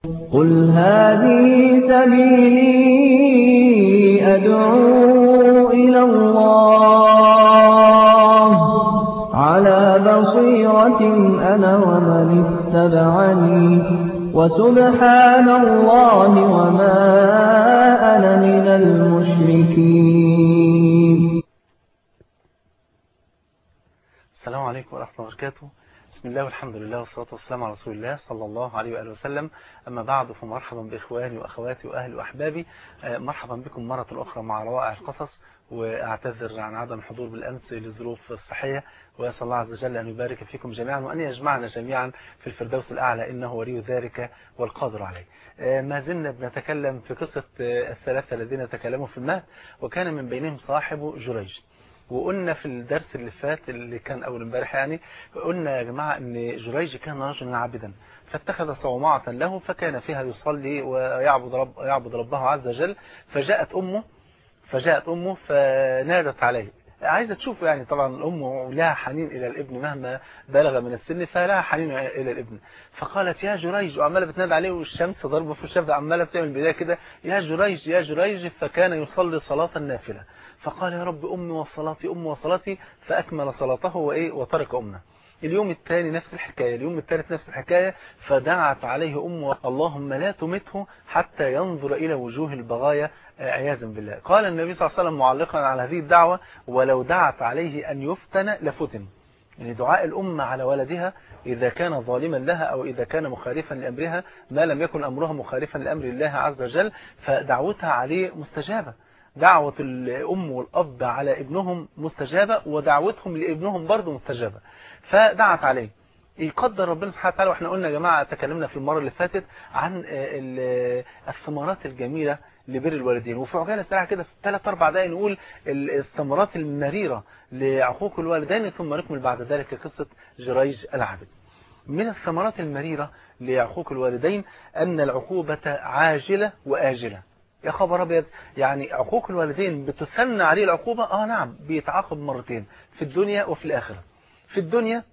قل هذه سبيلي أدعو إلى الله على بصيرة أنا ومن اتبعني وسبحان الله وما أنا من المشركين السلام عليكم ورحمة الله وبركاته بسم الله والحمد لله والصلاة والسلام على رسول الله صلى الله عليه وآله وسلم أما بعد فمرحبا بإخواني وأخواتي وأهلي وأحبابي مرحبا بكم مرة أخرى مع روائع القصص وأعتذر عن عدم الحضور بالأمس لظروف الصحية ويسأل الله عز وجل أن يبارك فيكم جميعا وأن يجمعنا جميعا في الفردوس الأعلى إنه ولي ذلك والقادر عليه ما زلنا بنتكلم في قصة الثلاثة الذين تكلموا في المهد وكان من بينهم صاحب جريج وقلنا في الدرس اللي فات اللي كان أول امبارح يعني قلنا يا جماعة أن جريج كان رجلا عابدا فاتخذ صومعة له فكان فيها يصلي ويعبد رب يعبد ربه عز وجل فجاءت أمه فجاءت أمه فنادت عليه عايزة تشوفه يعني طبعا الأم لها حنين إلى الابن مهما بلغ من السن فلها حنين إلى الابن فقالت يا جريج وعمالة بتنادى عليه والشمس ضربه في الشمس عمالة بتعمل بداية كده يا جريج يا جريج فكان يصلي صلاة النافلة فقال يا رب أمي وصلاتي أمي وصلاتي فأكمل صلاته وإيه وترك أمه اليوم الثاني نفس الحكاية اليوم الثالث نفس الحكاية فدعت عليه أمه اللهم لا تمته حتى ينظر إلى وجوه البغايا عياذا بالله قال النبي صلى الله عليه وسلم معلقا على هذه الدعوة ولو دعت عليه أن يفتن لفتن يعني دعاء الأم على ولدها إذا كان ظالما لها أو إذا كان مخالفا لأمرها ما لم يكن أمرها مخالفا لأمر الله عز وجل فدعوتها عليه مستجابة دعوة الأم والأب على ابنهم مستجابة ودعوتهم لابنهم برضه مستجابة فدعت عليه يقدر ربنا سبحانه وتعالى واحنا قلنا يا جماعة تكلمنا في المرة اللي فاتت عن الثمرات الجميلة لبر الوالدين وفي عجالة سريعة كده في ثلاث أربع دقايق نقول الثمرات المريرة لعقوق الوالدين ثم نكمل بعد ذلك قصة جريج العبد من الثمرات المريرة لعقوق الوالدين أن العقوبة عاجلة وآجلة يا خبر ابيض يعني عقوق الوالدين بتثنى عليه العقوبة اه نعم بيتعاقب مرتين في الدنيا وفي الآخرة في الدنيا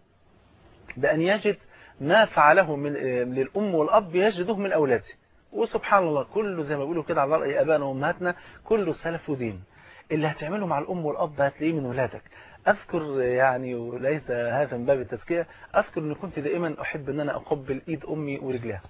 بأن يجد ما فعله من للأم والأب يجده من أولاده وسبحان الله كله زي ما بيقولوا كده على رأي أبائنا وأمهاتنا كله سلف ودين اللي هتعمله مع الأم والأب هتلاقيه من ولادك أذكر يعني وليس هذا من باب التزكية أذكر أني كنت دائما أحب أن أنا أقبل إيد أمي ورجلها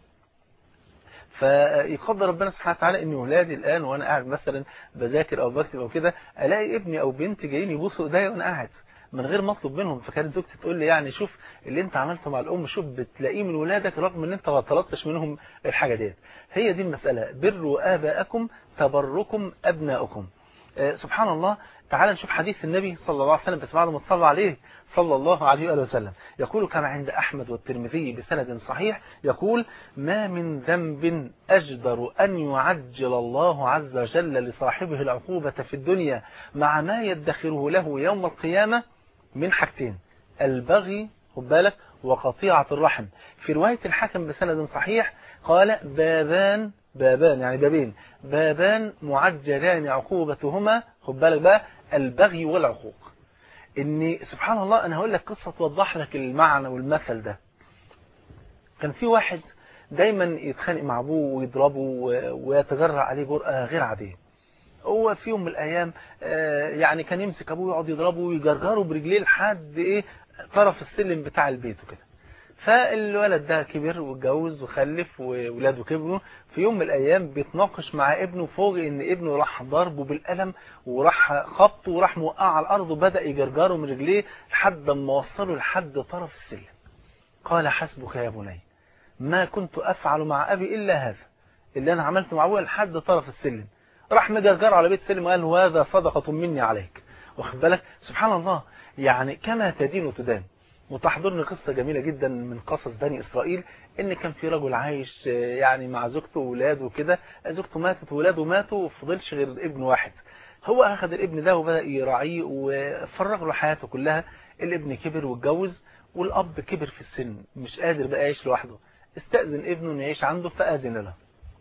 فيقدر ربنا سبحانه وتعالى ان ولادي الان وانا قاعد مثلا بذاكر او بكتب او كده الاقي ابني او بنتي جايين يبوسوا ايديا وانا قاعد من غير ما اطلب منهم فكانت زوجتي تقول لي يعني شوف اللي انت عملته مع الام شوف بتلاقيه من ولادك رغم ان انت ما طلبتش منهم الحاجه ديت هي دي المساله بروا اباءكم تبركم ابناؤكم آه سبحان الله تعال نشوف حديث النبي صلى الله عليه وسلم بس بعد ما تصلى عليه صلى الله عليه وآله وسلم يقول كما عند أحمد والترمذي بسند صحيح يقول ما من ذنب أجدر أن يعجل الله عز وجل لصاحبه العقوبة في الدنيا مع ما يدخره له يوم القيامة من حاجتين البغي خد بالك وقطيعة الرحم في رواية الحكم بسند صحيح قال بابان بابان يعني بابين بابان معجلان عقوبتهما خد بالك بقى البغي والعقوق ان سبحان الله انا هقول لك قصة توضح لك المعنى والمثل ده كان في واحد دايما يتخانق مع ابوه ويضربه ويتجرع عليه جرأة غير عادية هو في يوم من الايام يعني كان يمسك ابوه يقعد يضربه ويجرجره برجليه لحد ايه طرف السلم بتاع البيت وكده فالولد ده كبر واتجوز وخلف وولاده كبروا في يوم من الايام بيتناقش مع ابنه فوجئ ان ابنه راح ضربه بالقلم وراح خبطه وراح موقعه على الارض وبدا يجرجره من رجليه لحد ما وصله لحد طرف السلم قال حسبك يا بني ما كنت افعل مع ابي الا هذا اللي انا عملته مع ابويا لحد طرف السلم راح مجرجره على بيت السلم وقال هذا صدقه مني عليك واخد بالك سبحان الله يعني كما تدين تدان وتحضرني قصة جميلة جدا من قصص بني إسرائيل إن كان في رجل عايش يعني مع زوجته وولاده وكده زوجته ماتت وولاده ماتوا وفضلش غير ابن واحد هو أخذ الابن ده وبدأ يراعيه وفرغ له حياته كلها الابن كبر واتجوز والأب كبر في السن مش قادر بقى يعيش لوحده استأذن ابنه انه يعيش عنده فأذن له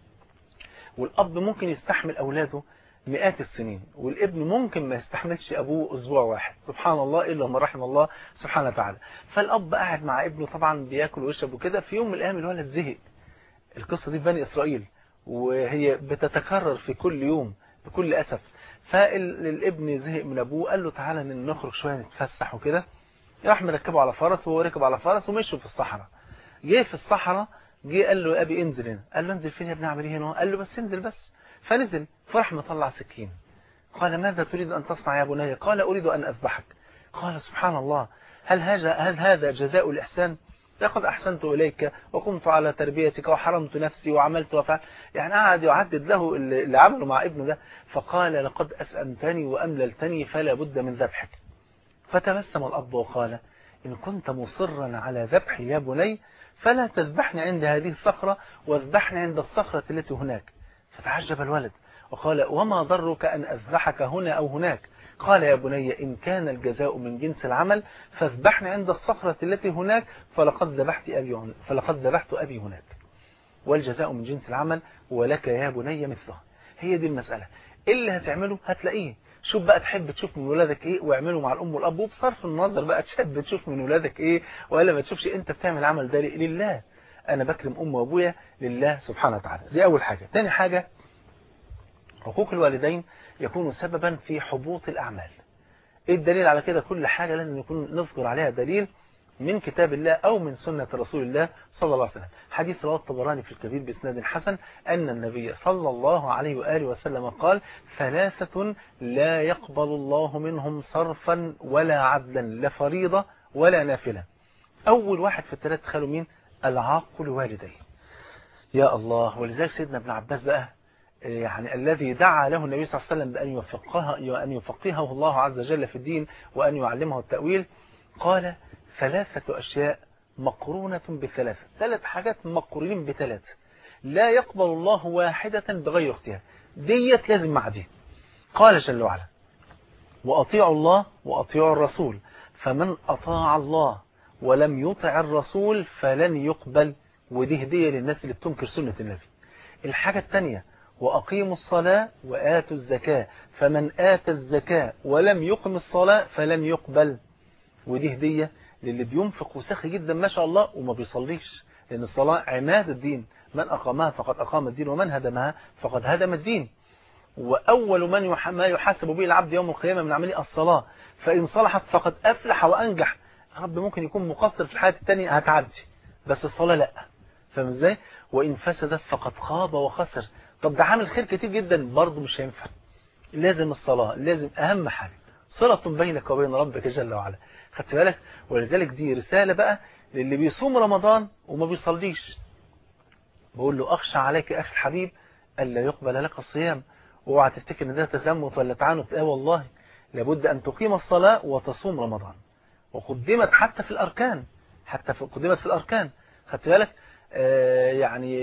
والأب ممكن يستحمل أولاده مئات السنين والابن ممكن ما يستحملش أبوه أسبوع واحد سبحان الله إلا ما رحم الله سبحانه وتعالى فالأب قاعد مع ابنه طبعا بياكل ويشرب وكده في يوم من الأيام الولد زهق القصة دي في بني إسرائيل وهي بتتكرر في كل يوم بكل أسف فالابن زهق من أبوه قال له تعالى نخرج شوية نتفسح وكده راح مركبه على فرس وهو ركب على فرس ومشوا في الصحراء جه في الصحراء جه قال له يا ابي انزل هنا قال له انزل فين يا ابني اعمل ايه هنا قال له بس انزل بس فنزل فراح مطلع سكين قال ماذا تريد أن تصنع يا بني قال أريد أن أذبحك قال سبحان الله هل هذا هل هذا جزاء الإحسان لقد أحسنت إليك وقمت على تربيتك وحرمت نفسي وعملت وفعل يعني قعد يعدد له اللي عمله مع ابنه ده فقال لقد أسأمتني وأمللتني فلا بد من ذبحك فتبسم الأب وقال إن كنت مصرا على ذبحي يا بني فلا تذبحني عند هذه الصخرة واذبحني عند الصخرة التي هناك فتعجب الولد وقال وما ضرك أن أذبحك هنا أو هناك قال يا بني إن كان الجزاء من جنس العمل فاذبحني عند الصخرة التي هناك فلقد ذبحت أبي هناك فلقد ذبحت أبي هناك والجزاء من جنس العمل ولك يا بني مثله هي دي المسألة اللي هتعمله هتلاقيه شوف بقى تحب تشوف من ولادك ايه واعمله مع الام والاب وبصرف النظر بقى تحب تشوف من ولادك ايه ولا ما تشوفش انت بتعمل العمل ده لله انا بكرم امي وابويا لله سبحانه وتعالى دي اول حاجة تاني حاجة حقوق الوالدين يكون سببا في حبوط الأعمال ايه الدليل على كده كل حاجة لازم يكون نذكر عليها دليل من كتاب الله أو من سنة رسول الله صلى الله عليه وسلم حديث رواه الطبراني في الكبير بإسناد حسن أن النبي صلى الله عليه وآله وسلم قال ثلاثة لا يقبل الله منهم صرفا ولا عدلا لا فريضة ولا نافلة أول واحد في الثلاث خلوا مين العاق لوالديه يا الله ولذلك سيدنا ابن عباس بقى يعني الذي دعا له النبي صلى الله عليه وسلم بأن يفقهه, أن يفقهه الله عز وجل في الدين وأن يعلمه التأويل قال ثلاثة أشياء مقرونة بثلاثة ثلاث حاجات مقرونين بثلاثة لا يقبل الله واحدة بغير اختها ديت لازم مع دي قال جل وعلا وأطيعوا الله وأطيعوا الرسول فمن أطاع الله ولم يطع الرسول فلن يقبل ودي هدية للناس اللي بتنكر سنة النبي الحاجة الثانية وأقيموا الصلاة وآتوا الزكاة فمن آتى الزكاة ولم يقم الصلاة فلن يقبل ودي هدية للي بينفق وسخي جدا ما شاء الله وما بيصليش لأن الصلاة عماد الدين من أقامها فقد أقام الدين ومن هدمها فقد هدم الدين وأول من يح... ما يحاسب به العبد يوم القيامة من عمله الصلاة فإن صلحت فقد أفلح وأنجح رب ممكن يكون مقصر في الحياة التانية هتعدي بس الصلاة لا فاهم ازاي وإن فسدت فقد خاب وخسر طب ده عامل خير كتير جدا برضه مش هينفع لازم الصلاة لازم أهم حاجة صلة بينك وبين ربك جل وعلا خدت بالك ولذلك دي رسالة بقى للي بيصوم رمضان وما بيصليش بقول له أخشى عليك أخي الحبيب ألا يقبل لك الصيام واوعى تفتكر ان ده تزمت ولا تعنت اه والله لابد أن تقيم الصلاة وتصوم رمضان وقدمت حتى في الأركان حتى في قدمت في الأركان خدت بالك آه يعني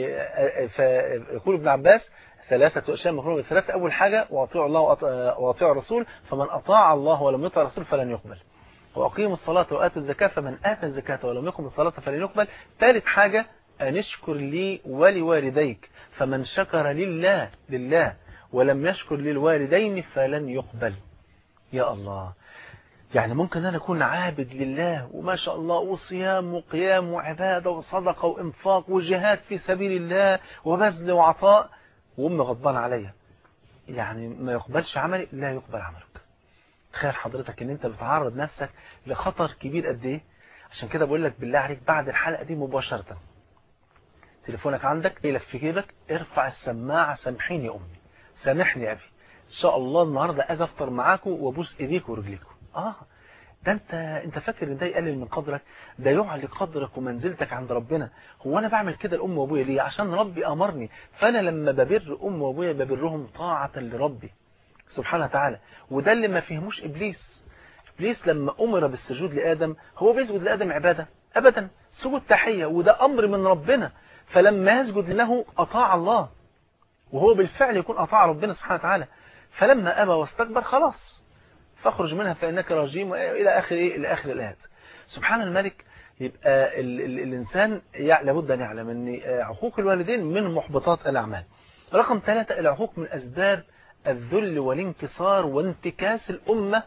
فيقول ابن عباس ثلاثة أشياء مفروض بالثلاثة أول حاجة وأطيعوا الله وأطيعوا الرسول فمن أطاع الله ولم يطع الرسول فلن يقبل وأقيموا الصلاة وآتوا الزكاة فمن آتى الزكاة ولم يقم الصلاة فلن يقبل ثالث حاجة أن اشكر لي ولوالديك فمن شكر لله لله ولم يشكر للوالدين فلن يقبل يا الله يعني ممكن أنا أكون عابد لله وما شاء الله وصيام وقيام وعبادة وصدقة وإنفاق وجهاد في سبيل الله وبذل وعطاء وأمي غضبان عليا يعني ما يقبلش عملي لا يقبل عملك تخيل حضرتك ان انت بتعرض نفسك لخطر كبير قد ايه عشان كده بقول لك بالله عليك بعد الحلقة دي مباشرة تليفونك عندك لك في جيبك ارفع السماعة سامحيني يا امي سامحني يا ابي ان شاء الله النهاردة اجي افطر معاكم وابوس ايديك ورجليكم اه ده انت انت فاكر ان ده يقلل من قدرك ده يعلي قدرك ومنزلتك عند ربنا هو انا بعمل كده لام وابويا ليه عشان ربي امرني فانا لما ببر ام وابويا ببرهم طاعة لربي سبحانه وتعالى وده اللي ما فهموش ابليس ابليس لما امر بالسجود لادم هو بيسجد لادم عبادة ابدا سجود تحية وده امر من ربنا فلما يسجد له اطاع الله وهو بالفعل يكون اطاع ربنا سبحانه وتعالى فلما ابى واستكبر خلاص فاخرج منها فإنك رجيم إلى آخر إيه إلى آخر الآيات سبحان الملك يبقى ال ال الإنسان لابد أن يعلم أن عقوق الوالدين من محبطات الأعمال رقم ثلاثة العقوق من أسباب الذل والانكسار وانتكاس الأمة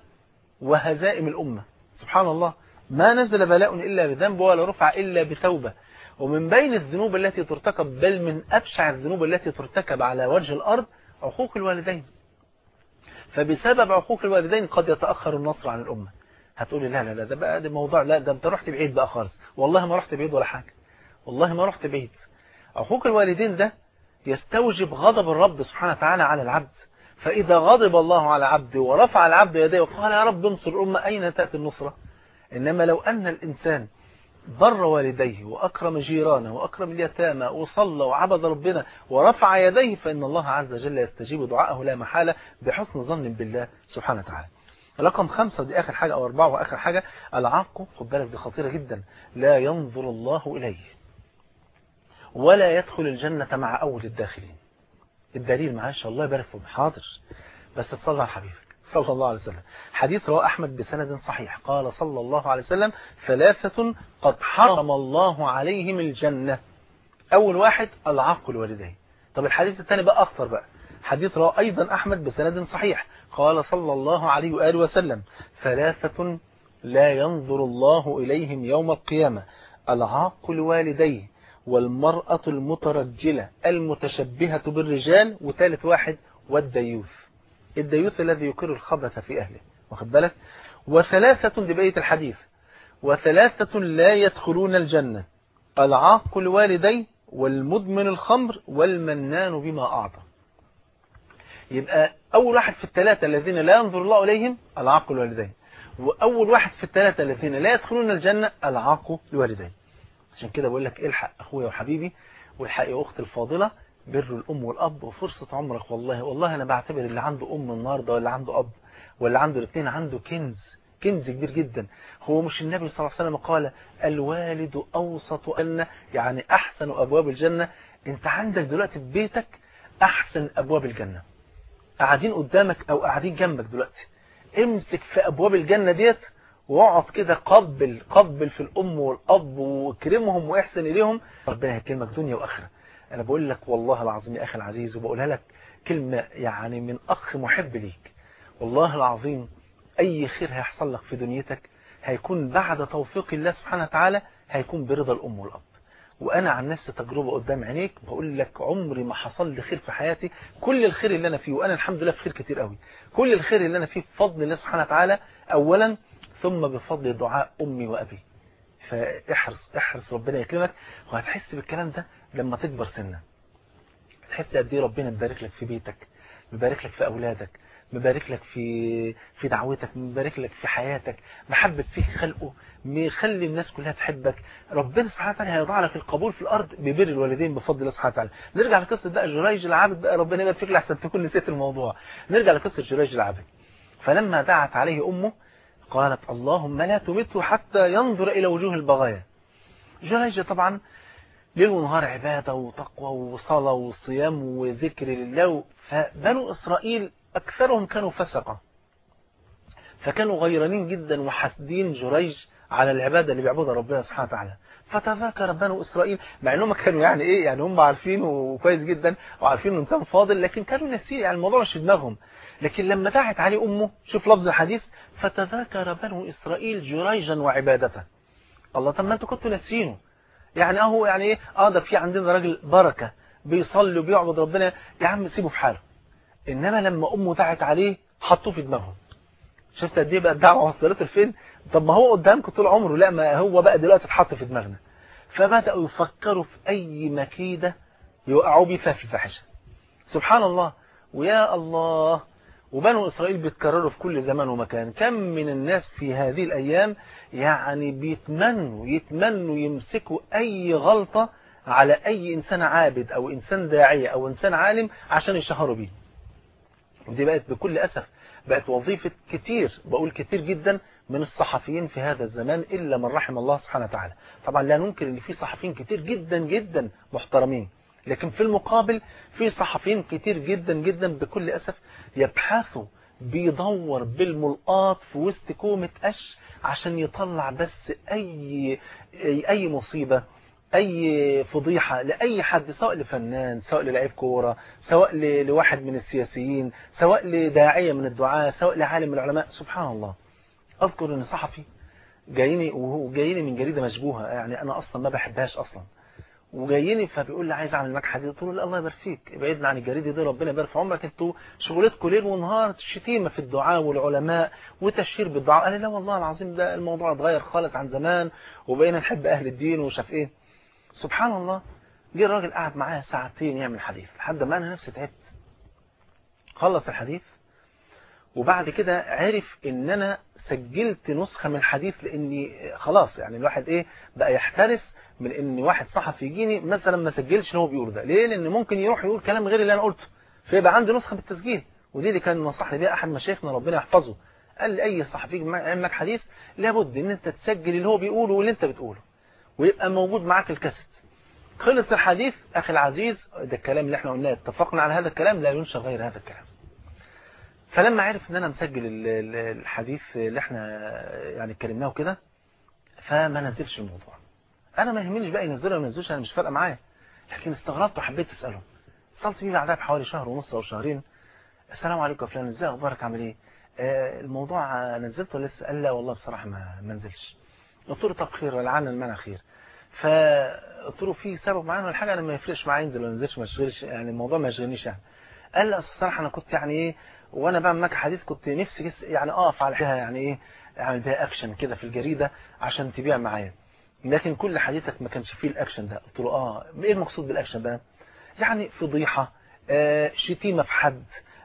وهزائم الأمة سبحان الله ما نزل بلاء إلا بذنب ولا رفع إلا بتوبة ومن بين الذنوب التي ترتكب بل من أبشع الذنوب التي ترتكب على وجه الأرض عقوق الوالدين فبسبب عقوق الوالدين قد يتأخر النصر عن الأمة هتقولي لا لا لا ده بقى ده موضوع لا ده انت رحت بعيد بقى خالص والله ما رحت بعيد ولا حاجة والله ما رحت بعيد عقوق الوالدين ده يستوجب غضب الرب سبحانه وتعالى على العبد فإذا غضب الله على عبده ورفع العبد يديه وقال يا رب انصر الأمة أين تأتي النصرة إنما لو أن الإنسان بر والديه وأكرم جيرانه وأكرم اليتامى وصلى وعبد ربنا ورفع يديه فإن الله عز وجل يستجيب دعاءه لا محالة بحسن ظن بالله سبحانه وتعالى رقم خمسة دي آخر حاجة أو أربعة وآخر حاجة العاق خد بالك دي خطيرة جدا لا ينظر الله إليه ولا يدخل الجنة مع أول الداخلين الدليل معاش الله يبارك فيهم حاضر بس تصلى على حبيبك صلى الله عليه وسلم حديث رواه أحمد بسند صحيح قال صلى الله عليه وسلم ثلاثة قد حرم الله عليهم الجنة أول واحد العاق الوالدين طب الحديث الثاني بقى أخطر بقى حديث رواه أيضا أحمد بسند صحيح قال صلى الله عليه وآله وسلم ثلاثة لا ينظر الله إليهم يوم القيامة العاق الوالدين والمرأة المترجلة المتشبهة بالرجال وثالث واحد والديوث الديوث الذي يقر الخبث في أهله واخد بالك وثلاثة لبيت الحديث وثلاثة لا يدخلون الجنة العاق الوالدين والمدمن الخمر والمنان بما أعطى يبقى أول واحد في الثلاثة الذين لا ينظر الله إليهم العاق الوالدين وأول واحد في الثلاثة الذين لا يدخلون الجنة العاق الوالدين عشان كده بقول لك الحق أخويا وحبيبي والحق يا أختي الفاضلة بر الأم والأب وفرصة عمرك والله والله أنا بعتبر اللي عنده أم النهاردة ولا عنده أب ولا عنده الاثنين عنده كنز كنز كبير جدا هو مش النبي صلى الله عليه وسلم قال الوالد أوسط أن يعني أحسن أبواب الجنة أنت عندك دلوقتي في بيتك أحسن أبواب الجنة قاعدين قدامك أو قاعدين جنبك دلوقتي امسك في أبواب الجنة ديت واقعد كده قبل قبل في الأم والأب واكرمهم واحسن إليهم ربنا يكرمك دنيا وآخرة أنا بقول لك والله العظيم يا أخي العزيز وبقولها لك كلمة يعني من أخ محب ليك والله العظيم أي خير هيحصل لك في دنيتك هيكون بعد توفيق الله سبحانه وتعالى هيكون برضا الأم والأب وأنا عن نفسي تجربة قدام عينيك بقول لك عمري ما حصل لي خير في حياتي كل الخير اللي أنا فيه وأنا الحمد لله في خير كتير قوي كل الخير اللي أنا فيه بفضل الله سبحانه وتعالى أولا ثم بفضل دعاء أمي وأبي فاحرص احرص ربنا يكرمك وهتحس بالكلام ده لما تكبر سنة تحس قد ايه ربنا مبارك لك في بيتك مبارك لك في أولادك مبارك لك في في دعوتك مبارك لك في حياتك محبب فيك خلقه مخلي الناس كلها تحبك ربنا سبحانه وتعالى هيضع لك القبول في الأرض ببر الوالدين بفضل الله سبحانه وتعالى نرجع لقصة بقى جريج العابد بقى ربنا يبارك فيك لحسن تكون نسيت الموضوع نرجع لقصة جريج العابد فلما دعت عليه أمه قالت اللهم لا تمته حتى ينظر إلى وجوه البغايا جريج طبعا ليل ونهار عبادة وتقوى وصلاة وصيام وذكر لله فبنو إسرائيل أكثرهم كانوا فسقة فكانوا غيرانين جدا وحاسدين جريج على العبادة اللي بيعبدها ربنا سبحانه وتعالى فتذكر بنو إسرائيل مع أنهم كانوا يعني إيه يعني هم عارفينه كويس جدا وعارفين أنه إنسان فاضل لكن كانوا ناسين يعني الموضوع مش في دماغهم لكن لما دعت عليه أمه شوف لفظ الحديث فتذكر بنو إسرائيل جريجا وعبادته الله طب ما أنتوا كنتوا ناسينه يعني أهو يعني إيه آه ده في عندنا راجل بركة بيصلي وبيعبد ربنا يا عم سيبه في حاله إنما لما أمه دعت عليه حطوه في دماغهم شفت قد ايه بقى الدعوه وصلت لفين طب ما هو قدامكم طول عمره لا ما هو بقى دلوقتي اتحط في دماغنا فبداوا يفكروا في اي مكيده يوقعوا بيه فيها في الفاحشه سبحان الله ويا الله وبنو اسرائيل بيتكرروا في كل زمان ومكان كم من الناس في هذه الايام يعني بيتمنوا يتمنوا يمسكوا اي غلطه على اي انسان عابد او انسان داعيه او انسان عالم عشان يشهروا بيه ودي بقت بكل اسف بقت وظيفة كتير بقول كتير جدا من الصحفيين في هذا الزمان إلا من رحم الله سبحانه وتعالى طبعا لا ننكر ان في صحفيين كتير جدا جدا محترمين لكن في المقابل في صحفيين كتير جدا جدا بكل أسف يبحثوا بيدور بالملقاط في وسط كومة قش عشان يطلع بس أي, أي مصيبة اي فضيحة لاي حد سواء لفنان سواء للاعيب كورة سواء لواحد من السياسيين سواء لداعية من الدعاة سواء لعالم من العلماء سبحان الله اذكر ان صحفي جايني وهو جايني من جريدة مشبوهة يعني انا اصلا ما بحبهاش اصلا وجايني فبيقول لي عايز اعمل معاك حديث قلت له الله يبارك فيك ابعدنا عن الجريده دي ربنا يبارك في عمرك انتوا شغلتكم ليل ونهار شتيمه في الدعاء والعلماء وتشهير بالدعاء قال لي لا والله العظيم ده الموضوع اتغير خالص عن زمان وبقينا نحب اهل الدين ومش عارف ايه سبحان الله جه الراجل قعد معايا ساعتين يعمل حديث لحد ما انا نفسي تعبت خلص الحديث وبعد كده عرف ان انا سجلت نسخة من الحديث لاني خلاص يعني الواحد ايه بقى يحترس من ان واحد صحفي يجيني مثلا ما سجلش اللي هو بيقوله ده ليه لان ممكن يروح يقول كلام غير اللي انا قلته فيبقى عندي نسخة بالتسجيل ودي اللي كان نصحني بيها احد مشايخنا ربنا يحفظه قال لي اي صحفي يعمل لك حديث لابد ان انت تسجل اللي هو بيقوله واللي انت بتقوله ويبقى موجود معاك الكاسيت خلص الحديث اخي العزيز ده الكلام اللي احنا قلناه اتفقنا على هذا الكلام لا ينشر غير هذا الكلام فلما عرف ان انا مسجل الحديث اللي احنا يعني اتكلمناه كده فما نزلش الموضوع انا ما يهمنيش بقى ينزله ولا ما ينزلش انا مش فارقه معايا لكن استغربت وحبيت اساله اتصلت بيه بعدها بحوالي شهر ونص او شهرين السلام عليكم يا فلان ازاي اخبارك عامل ايه آه الموضوع نزلته ولا لسه قال لا والله بصراحه ما ما نزلش قلت له طب خير لعل المنع خير فقلت له في سبب معين ولا حاجه انا ما يفرقش معايا ينزل ولا ما ينزلش ما يشغلش يعني الموضوع ما يشغلنيش يعني قال لي الصراحه انا كنت يعني ايه وانا بعمل معاك حديث كنت نفسي يعني اقف على فيها يعني ايه اعمل بيها اكشن كده في الجريده عشان تبيع معايا لكن كل حديثك ما كانش فيه الاكشن ده قلت له اه ايه المقصود بالاكشن ده يعني فضيحه آه شتيمه في حد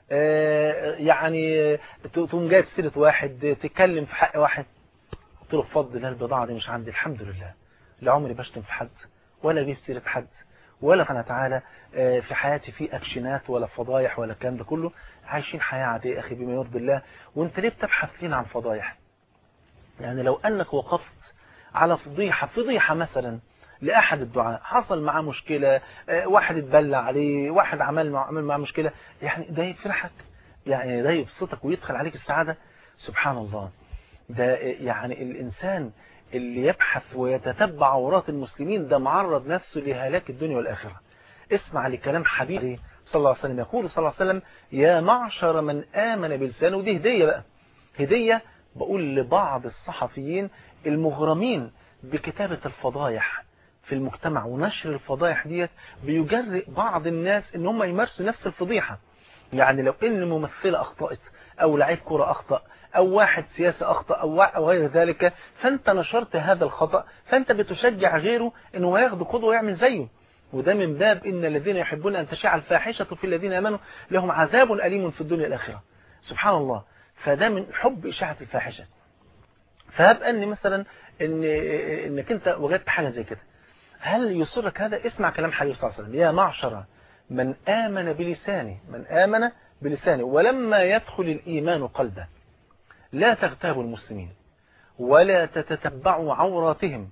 آه يعني تقوم جايب سيره واحد تتكلم في حق واحد قلت له بفضل الله البضاعه دي مش عندي الحمد لله لا عمري بشتم في حد ولا اجيب سيره حد ولا سبحانه تعالى في حياتي في اكشنات ولا فضايح ولا الكلام ده كله عايشين حياة عادية أخي بما يرضي الله وانت ليه بتبحث فينا عن فضايح يعني لو أنك وقفت على فضيحة فضيحة مثلا لأحد الدعاء حصل معاه مشكلة واحد اتبلى عليه واحد عمل معه عمل معاه مشكلة يعني ده يفرحك يعني ده يبسطك ويدخل عليك السعادة سبحان الله ده يعني الإنسان اللي يبحث ويتتبع عورات المسلمين ده معرض نفسه لهلاك الدنيا والآخرة اسمع لكلام حبيبي صلى الله عليه وسلم يقول صلى الله عليه وسلم يا معشر من آمن بلسانه ودي هدية بقى هدية بقول لبعض الصحفيين المغرمين بكتابة الفضايح في المجتمع ونشر الفضايح ديت بيجرئ بعض الناس ان هم يمارسوا نفس الفضيحة يعني لو ان ممثلة اخطأت او لعيب كرة اخطأ او واحد سياسي اخطأ او غير ذلك فانت نشرت هذا الخطأ فانت بتشجع غيره انه ياخد قدوة ويعمل زيه وده من باب إن الذين يحبون أن تشاع الفاحشة في الذين آمنوا لهم عذاب أليم في الدنيا الآخرة سبحان الله فده من حب إشاعة الفاحشة فهب أن مثلا إن إنك أنت وجدت حاجة زي كده هل يصرك هذا اسمع كلام حبيب صلى الله عليه وسلم يا معشر من آمن بلسانه من آمن بلسانه ولما يدخل الإيمان قلبه لا تغتابوا المسلمين ولا تتتبعوا عوراتهم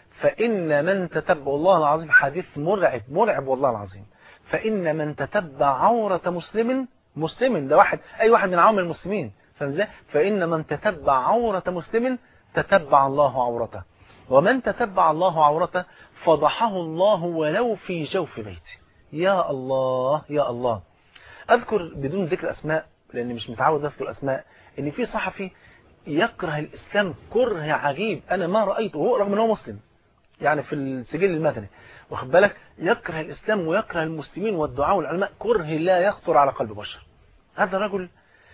فإن من تتبع الله العظيم حديث مرعب مرعب والله العظيم فإن من تتبع عورة مسلم مسلم ده واحد أي واحد من عوام المسلمين فإزاي فإن من تتبع عورة مسلم تتبع الله عورته ومن تتبع الله عورته فضحه الله ولو في جوف بيته يا الله يا الله أذكر بدون ذكر أسماء لأني مش متعود أذكر أسماء إن في صحفي يكره الإسلام كره عجيب أنا ما رأيته رغم أنه مسلم يعني في السجل المدني واخد بالك يكره الإسلام ويكره المسلمين والدعاء والعلماء كره لا يخطر على قلب بشر هذا الرجل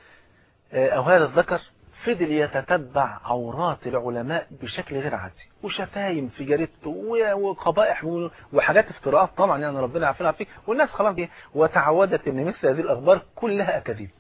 أو هذا الذكر فضل يتتبع عورات العلماء بشكل غير عادي وشتايم في جريدته وقبائح وحاجات افتراءات طبعا يعني ربنا يعافينا فيه والناس خلاص وتعودت ان مثل هذه الاخبار كلها اكاذيب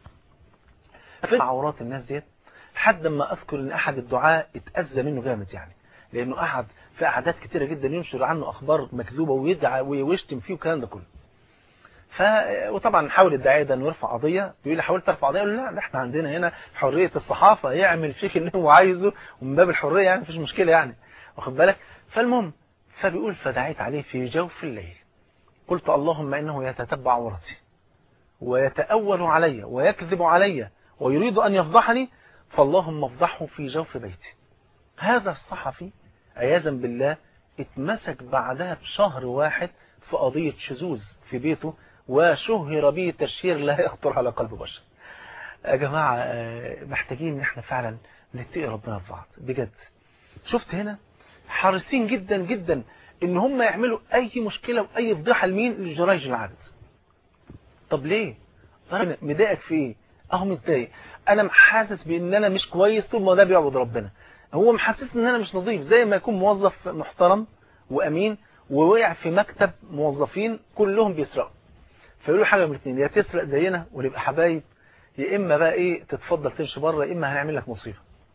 عورات الناس ديت لحد ما اذكر ان احد الدعاء اتاذى منه جامد يعني لانه قعد في قعدات كتيره جدا ينشر عنه اخبار مكذوبه ويدعى ويشتم فيه والكلام ده كله ف وطبعا حاول الداعيه ده انه يرفع قضيه بيقول لي حاولت ارفع قضيه لا ده احنا عندنا هنا حريه الصحافه يعمل فيك اللي هو عايزه ومن باب الحريه يعني مفيش مشكله يعني واخد بالك فالمهم فبيقول فدعيت عليه في جوف الليل قلت اللهم انه يتتبع عورتي ويتأول علي ويكذب علي ويريد ان يفضحني فاللهم افضحه في جوف بيتي هذا الصحفي عياذا بالله اتمسك بعدها بشهر واحد في قضية شذوذ في بيته وشهر به تشهير لا يخطر على قلب بشر يا جماعة محتاجين ان احنا فعلا نتقي ربنا في بعض بجد شفت هنا حريصين جدا جدا ان هم يعملوا اي مشكلة واي فضيحة لمين لجريج العدد طب ليه ربنا مضايقك في ايه اهو متضايق انا حاسس بان انا مش كويس طول ما ده بيعبد ربنا هو محسسني ان انا مش نظيف زي ما يكون موظف محترم وامين ووقع في مكتب موظفين كلهم بيسرقوا فيقولوا حاجه من الاثنين يا تسرق زينا ونبقى حبايب يا اما بقى ايه تتفضل تمشي بره يا اما هنعمل لك مصيبه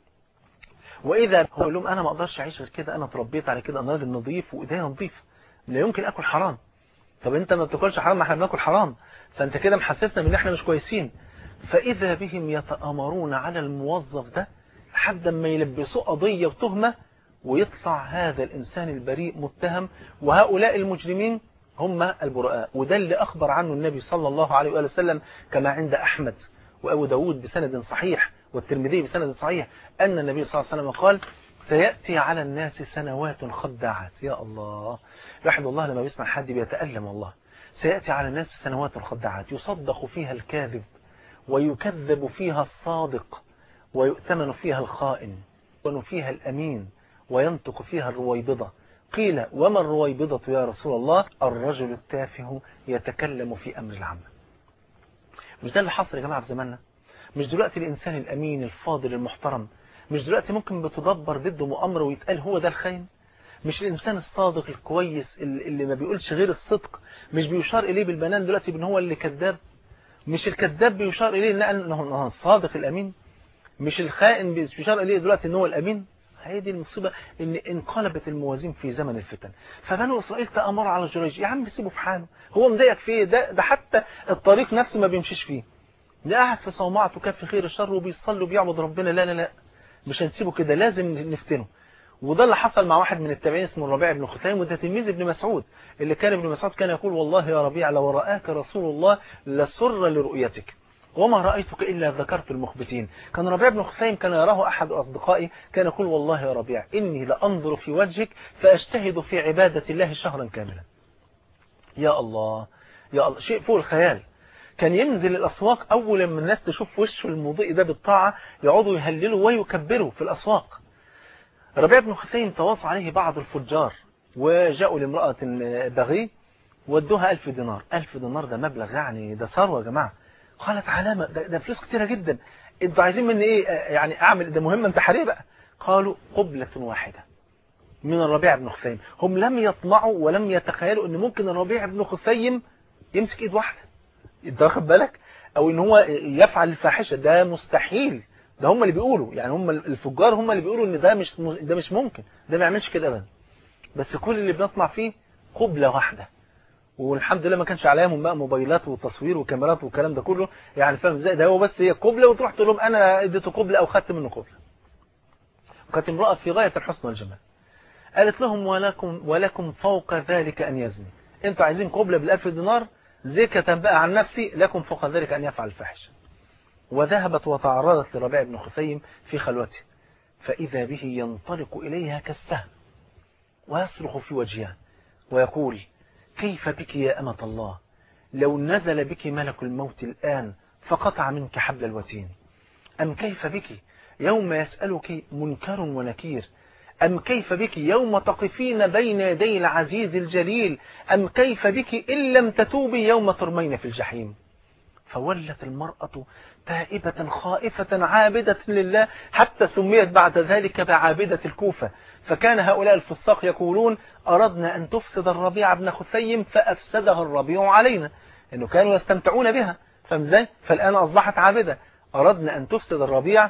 واذا هو يقول لهم انا ما اقدرش اعيش غير كده انا اتربيت على كده انا راجل نظيف وايديا نظيفه لا يمكن اكل حرام طب انت ما بتاكلش حرام ما احنا بناكل حرام فانت كده محسسنا بان احنا مش كويسين فاذا بهم يتامرون على الموظف ده لحد ما يلبسوه قضيه وتهمه ويطلع هذا الانسان البريء متهم وهؤلاء المجرمين هم البراء وده اللي اخبر عنه النبي صلى الله عليه واله وسلم كما عند احمد وابو داود بسند صحيح والترمذي بسند صحيح ان النبي صلى الله عليه وسلم قال سيأتي على الناس سنوات خداعات يا الله الواحد والله لما بيسمع حد بيتألم والله سيأتي على الناس سنوات خداعات يصدق فيها الكاذب ويكذب فيها الصادق ويؤتمن فيها الخائن ويؤتمن فيها الأمين وينطق فيها الرويبضة قيل وما الرويبضة يا رسول الله الرجل التافه يتكلم في أمر العامة مش ده اللي حصل يا جماعة في زماننا مش دلوقتي الإنسان الأمين الفاضل المحترم مش دلوقتي ممكن بتدبر ضده مؤامرة ويتقال هو ده الخاين مش الإنسان الصادق الكويس اللي ما بيقولش غير الصدق مش بيشار إليه بالبنان دلوقتي بأن هو اللي كذاب مش الكذاب بيشار إليه أنه الصادق الأمين مش الخائن بيشار إليه دلوقتي أنه هو الأمين هي دي المصيبة ان انقلبت الموازين في زمن الفتن فبنو اسرائيل تأمروا على جريج يا عم سيبه في حاله هو مضايقك فيه ده, ده حتى الطريق نفسه ما بيمشيش فيه ده قاعد في صومعته كف خير الشر وبيصلي وبيعبد ربنا لا لا لا مش هنسيبه كده لازم نفتنه وده اللي حصل مع واحد من التابعين اسمه الربيع بن خثيم وده تلميذ ابن مسعود اللي كان ابن مسعود كان يقول والله يا ربيع لو رآك رسول الله لسر لرؤيتك وما رأيتك إلا ذكرت المخبتين كان ربيع بن خثيم كان يراه أحد أصدقائي كان يقول والله يا ربيع إني لأنظر في وجهك فأجتهد في عبادة الله شهرا كاملا يا الله يا الله شيء فوق الخيال كان ينزل الأسواق أول ما الناس تشوف وشه المضيء ده بالطاعة يقعدوا يهللوا ويكبروا في الأسواق ربيع بن خثيم تواصى عليه بعض الفجار وجاءوا لامرأة بغي ودوها ألف دينار ألف دينار ده مبلغ يعني ده ثروة يا جماعة قالت علامة ده, ده فلوس كتيرة جدا انتوا عايزين مني ايه يعني اعمل ده مهمة انتحارية بقى قالوا قبلة واحدة من الربيع بن خثيم هم لم يطمعوا ولم يتخيلوا ان ممكن الربيع بن خثيم يمسك ايد واحدة انت واخد بالك او ان هو يفعل الفاحشة ده مستحيل ده هم اللي بيقولوا يعني هم الفجار هم اللي بيقولوا ان ده مش ده مش ممكن ده ما يعملش كده ابدا بس كل اللي بنطمع فيه قبلة واحدة والحمد لله ما كانش عليهم بقى موبايلات وتصوير وكاميرات والكلام ده كله يعني فاهم ازاي ده هو بس هي قبلة وتروح تقول لهم انا اديته قبلة او خدت منه قبلة وكانت امرأة في غاية الحسن والجمال قالت لهم ولكم ولكم فوق ذلك ان يزني انتوا عايزين قبلة بالالف دينار زكاة بقى عن نفسي لكم فوق ذلك ان يفعل الفاحشه وذهبت وتعرضت لربيع بن خثيم في خلوته فإذا به ينطلق إليها كالسهم ويصرخ في وجهها ويقول كيف بك يا أمة الله لو نزل بك ملك الموت الآن فقطع منك حبل الوتين أم كيف بك يوم يسألك منكر ونكير أم كيف بك يوم تقفين بين يدي العزيز الجليل أم كيف بك إن لم تتوبي يوم ترمين في الجحيم فولت المرأة تائبة خائفة عابدة لله حتى سميت بعد ذلك بعابدة الكوفة فكان هؤلاء الفساق يقولون أردنا أن تفسد الربيع بن خثيم فأفسدها الربيع علينا إنه كانوا يستمتعون بها فمزاي فالآن أصبحت عابدة أردنا أن تفسد الربيع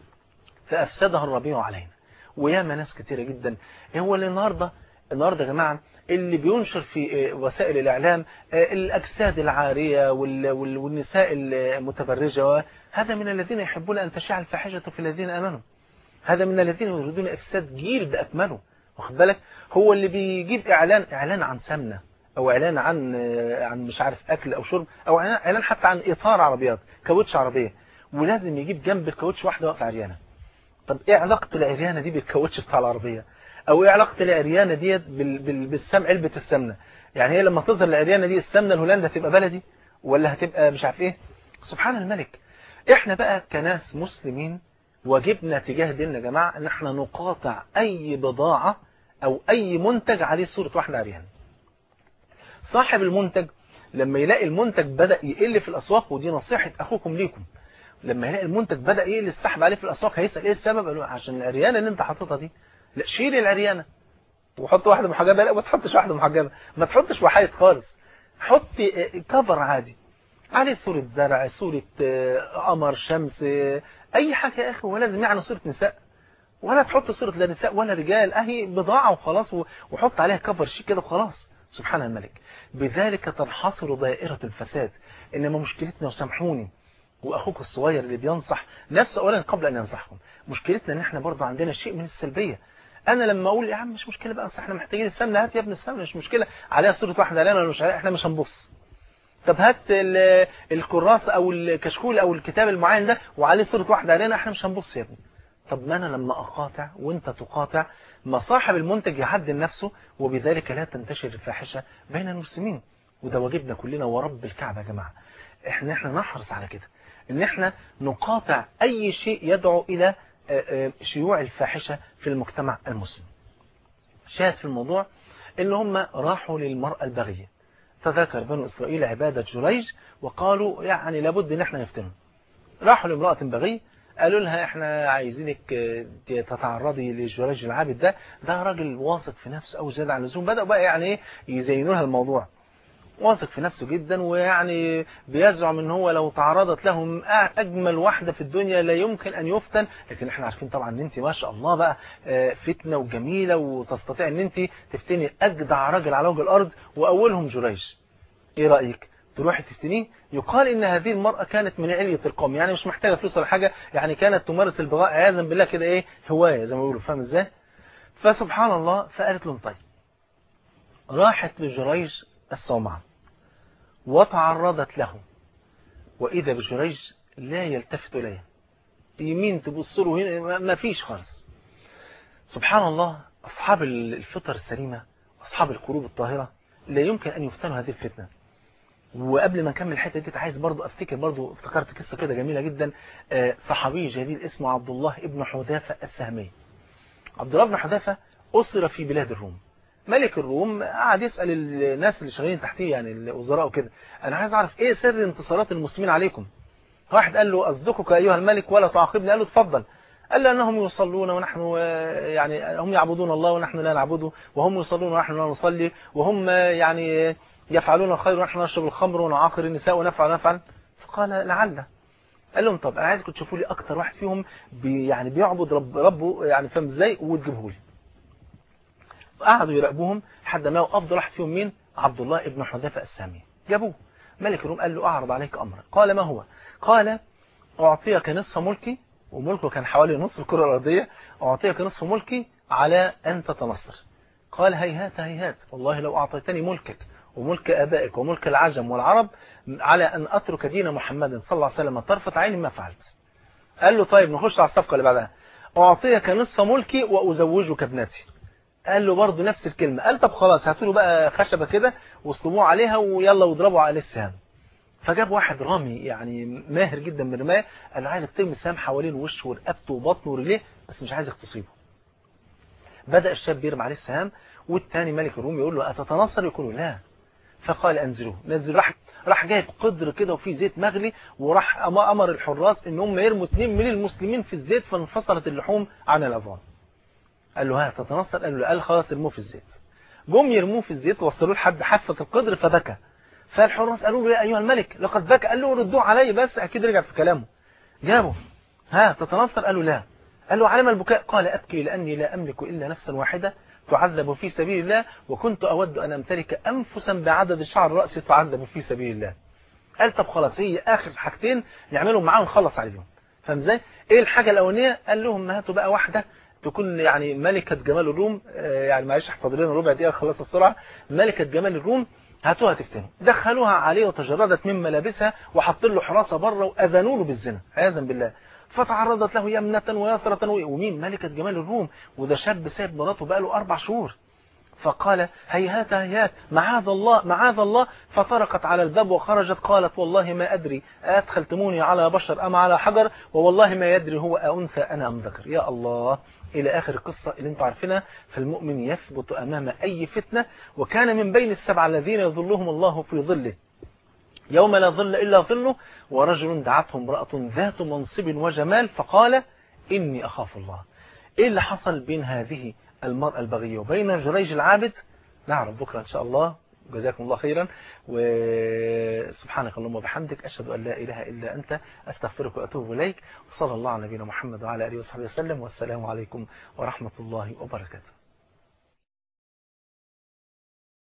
فأفسدها الربيع علينا وياما ناس كتيرة جدا هو اللي النهاردة النهاردة يا جماعة اللي بينشر في وسائل الإعلام الأجساد العارية والنساء المتبرجة هذا من الذين يحبون أن تشاع الفاحشة في الذين أمنوا هذا من الذين يريدون إفساد جيل بأكمله واخد بالك هو اللي بيجيب إعلان إعلان عن سمنة أو إعلان عن عن مش عارف أكل أو شرب أو إعلان حتى عن إطار عربيات كاوتش عربية ولازم يجيب جنب الكاوتش واحدة واقفة عريانة طب إيه علاقة العريانة دي بالكاوتش بتاع العربية او ايه علاقه العريانه ديت بال... بال... بالسم علبه السمنه يعني هي لما تظهر العريانه دي السمنه الهولندا هتبقى بلدي ولا هتبقى مش عارف ايه سبحان الملك احنا بقى كناس مسلمين واجبنا تجاه ديننا يا جماعه ان احنا نقاطع اي بضاعه او اي منتج عليه صورة واحدة عريانة صاحب المنتج لما يلاقي المنتج بدأ يقل في الاسواق ودي نصيحة اخوكم ليكم لما يلاقي المنتج بدأ يقل السحب عليه في الاسواق هيسأل ايه السبب قالوا عشان العريانة اللي انت حاططها دي لا شيل العريانة وحط واحدة محجبة لا ما تحطش واحدة محجبة ما تحطش وحايد خالص حط كفر عادي عليه صورة زرع صورة قمر شمس اي حاجة يا اخي ولازم يعني صورة نساء ولا تحط صورة لا نساء ولا رجال اهي بضاعة وخلاص وحط عليها كفر شيك كده وخلاص سبحان الملك بذلك تنحصر دائرة الفساد انما مشكلتنا وسامحوني واخوك الصغير اللي بينصح نفسه اولا قبل ان ينصحكم مشكلتنا ان احنا برضه عندنا شيء من السلبية انا لما اقول يا عم مش مشكلة بقى احنا محتاجين السمنة هات يا ابن السمنة مش مشكلة عليها صورة واحدة علينا ولا مش عليها احنا مش هنبص طب هات الكراس او الكشكول او الكتاب المعين ده وعليه صورة واحدة علينا احنا مش هنبص يا ابني طب ما انا لما اقاطع وانت تقاطع ما صاحب المنتج يعدل نفسه وبذلك لا تنتشر الفاحشة بين المسلمين وده واجبنا كلنا ورب الكعبة يا جماعة احنا احنا نحرص على كده ان احنا نقاطع اي شيء يدعو الى شيوع الفاحشة في المجتمع المسلم شاهد في الموضوع ان هم راحوا للمرأة البغية تذكر بنو إسرائيل عبادة جريج وقالوا يعني لابد ان احنا نفتنهم راحوا لامرأة بغي قالوا لها احنا عايزينك تتعرضي لجريج العابد ده ده راجل واثق في نفسه او زيادة عن اللزوم بدأوا بقى يعني ايه يزينوا لها الموضوع واثق في نفسه جدا ويعني بيزعم ان هو لو تعرضت لهم اجمل واحدة في الدنيا لا يمكن ان يفتن لكن احنا عارفين طبعا ان انت ما شاء الله بقى فتنة وجميلة وتستطيع ان انت تفتني اجدع راجل على وجه الارض واولهم جريج ايه رأيك تروحي تفتنيه يقال ان هذه المرأة كانت من علية القوم يعني مش محتاجة فلوس ولا حاجة يعني كانت تمارس البغاء عياذا بالله كده ايه هواية زي ما بيقولوا فاهم ازاي فسبحان الله فقالت لهم طيب راحت لجريج الصومعة وتعرضت له وإذا بجريج لا يلتفت إليها يمين تبص له هنا ما فيش خالص سبحان الله أصحاب الفطر السليمة أصحاب القلوب الطاهرة لا يمكن أن يفتنوا هذه الفتنة وقبل ما نكمل الحته دي عايز برضو افتكر برضو افتكرت قصه كده جميله جدا صحابي جليل اسمه عبد الله ابن حذافه السهمي عبد الله بن حذافه اسر في بلاد الروم ملك الروم قعد يسال الناس اللي شغالين تحتيه يعني الوزراء وكده انا عايز اعرف ايه سر انتصارات المسلمين عليكم واحد قال له اصدقك ايها الملك ولا تعاقبني قال له اتفضل قال له انهم يصلون ونحن يعني هم يعبدون الله ونحن لا نعبده وهم يصلون ونحن لا نصلي وهم يعني يفعلون الخير ونحن نشرب الخمر ونعاقر النساء ونفعل ونفعل فقال لعل قال لهم طب انا عايزكم تشوفوا لي اكتر واحد فيهم بي يعني بيعبد رب ربه يعني فاهم ازاي وتجيبوه لي قعدوا يراقبوهم لحد ما افضل واحد فيهم مين عبد الله ابن حذافه السامي جابوه ملك الروم قال له اعرض عليك امرا قال ما هو قال اعطيك نصف ملكي وملكه كان حوالي نصف الكره الارضيه اعطيك نصف ملكي على ان تتنصر قال هيهات هيهات والله لو اعطيتني ملكك وملك ابائك وملك العجم والعرب على ان اترك دين محمد صلى الله عليه وسلم طرفه عين ما فعلت قال له طيب نخش على الصفقه اللي بعدها اعطيك نصف ملكي وازوجك ابنتي قال له برضه نفس الكلمة قال طب خلاص هاتوا له بقى خشبة كده واصطبوه عليها ويلا واضربوا عليه السهام فجاب واحد رامي يعني ماهر جدا من الرماية قال له عايزك ترمي السهام حوالين وشه ورقبته وبطنه ورجليه بس مش عايزك تصيبه بدأ الشاب يرمي عليه السهام والتاني ملك الروم يقول له أتتنصر يقول له لا فقال أنزلوه نزل راح راح جايب قدر كده وفيه زيت مغلي وراح أمر الحراس ان هم يرموا اثنين من المسلمين في الزيت فانفصلت اللحوم عن الأظام قال له ها تتنصر قال له قال خلاص ارموه في الزيت جم يرموه في الزيت وصلوه لحد حافة القدر فبكى فالحراس قالوا له يا أيها الملك لقد بكى قال له ردوه علي بس أكيد رجع في كلامه جابه ها تتنصر قال له لا قال له علم البكاء قال أبكي لأني لا أملك إلا نفسا واحدة تعذب في سبيل الله وكنت أود أن أمتلك أنفسا بعدد شعر رأسي تعذب في سبيل الله قال طب خلاص هي آخر حاجتين نعملهم معاهم نخلص عليهم فاهم ازاي ايه الحاجة الأولانية قال لهم هاتوا بقى واحدة تكون يعني ملكة جمال الروم يعني معلش احفظ لنا ربع دقيقة خلص بسرعة ملكة جمال الروم هاتوها تفتنوا دخلوها عليه وتجردت من ملابسها وحط له حراسة بره وأذنوا له بالزنا عياذا بالله فتعرضت له يمنة ويسرة ومين ملكة جمال الروم وده شاب سايب مراته بقاله أربع شهور فقال هيهات هيهات معاذ الله معاذ الله فطرقت على الباب وخرجت قالت والله ما أدري أدخلتموني على بشر أم على حجر ووالله ما يدري هو أنثى أنا أم ذكر يا الله إلى آخر القصة اللي انتم عارفينها فالمؤمن يثبت أمام أي فتنة وكان من بين السبعة الذين يظلهم الله في ظله يوم لا ظل إلا ظله ورجل دعته امرأة ذات منصب وجمال فقال إني أخاف الله إيه اللي حصل بين هذه المرأة البغية وبين جريج العابد نعرف بكرة إن شاء الله جزاكم الله خيرا وسبحانك اللهم وبحمدك أشهد أن لا إله إلا أنت أستغفرك وأتوب إليك وصلى الله على نبينا محمد وعلى آله وصحبه وسلم والسلام عليكم ورحمة الله وبركاته